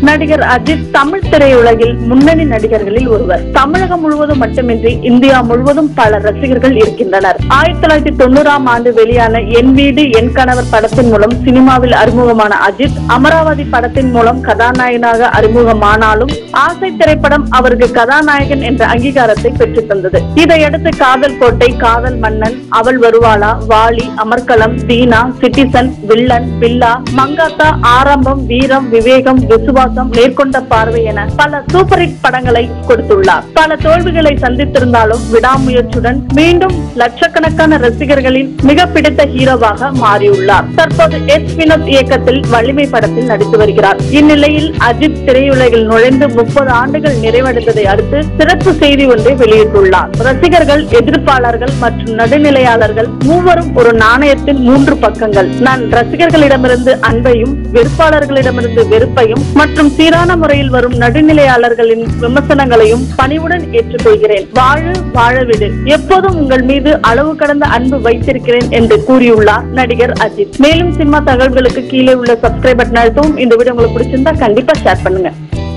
நடிகர் அஜித் தமிழ் திரையுலகில் முன்னணி நடிகர்களில் ஒருவர் தமிழகம் முழுவதும் மட்டுமின்றி இந்தியா முழுவதும் பல ரசிகர்கள் இருக்கின்றனர் ஆயிரத்தி தொள்ளாயிரத்தி தொண்ணூறாம் ஆண்டு வெளியான என் வீடு என் கணவர் படத்தின் மூலம் சினிமாவில் அறிமுகமான அஜித் அமராவதி படத்தின் மூலம் கதாநாயகனாக அறிமுகமானாலும் ஆசை திரைப்படம் அவருக்கு கதாநாயகன் என்ற அங்கீகாரத்தை பெற்றுத் தந்தது இதையடுத்து காதல் கோட்டை காதல் மன்னன் அவள் வருவாளா வாலி அமர்கலம் தீனா சிட்டிசன் வில்லன் பில்லா மங்காத்தா ஆரம்பம் வீரம் விவேகம் விசுவாசம் நேர்கொண்ட பார்வை என பல சூப்பர் ஹிட் படங்களை கொடுத்துள்ளார் பல தோல்விகளை சந்தித்திருந்தாலும் விடாமுயற்சியுடன் மீண்டும் லட்சக்கணக்கான ரசிகர்களின் மிக பிடித்த ஹீரோவாக மாறியுள்ளார் தற்போது எஸ் வினோத் இயக்கத்தில் வலிமை படத்தில் நடித்து வருகிறார் இந்நிலையில் அஜித் திரையுலகில் நுழைந்து முப்பது ஆண்டுகள் நிறைவடைந்ததை அடுத்து சிறப்பு செய்தி ஒன்றை வெளியிட்டுள்ளார் ரசிகர்கள் எதிர்ப்பாளர்கள் மற்றும் நடுநிலையாளர்கள் மூவரும் ஒரு நாணயத்தின் மூன்று பக்கங்கள் நான் ரசிகர்களிடமிருந்து அன்பையும் வெறுப்பாளர்களிடமிருந்து வெறுப்பையும் மற்றும் சீரான முறையில் வரும் நடுநிலையாளர்களின் விமர்சனங்களையும் பணிவுடன் ஏற்றுக்கொள்கிறேன் வாழு வாழவிடு எப்போதும் உங்கள் மீது அளவு கடந்த அன்பு வைத்திருக்கிறேன் என்று கூறியுள்ளார் நடிகர் அஜித் மேலும் சினிமா தகவல்களுக்கு கீழே உள்ள சப்ஸ்கிரைப் பட்டன் அழுத்தவும் இந்த வீடியோ உங்களுக்கு பிடிச்சிருந்தா கண்டிப்பா ஷேர் பண்ணுங்க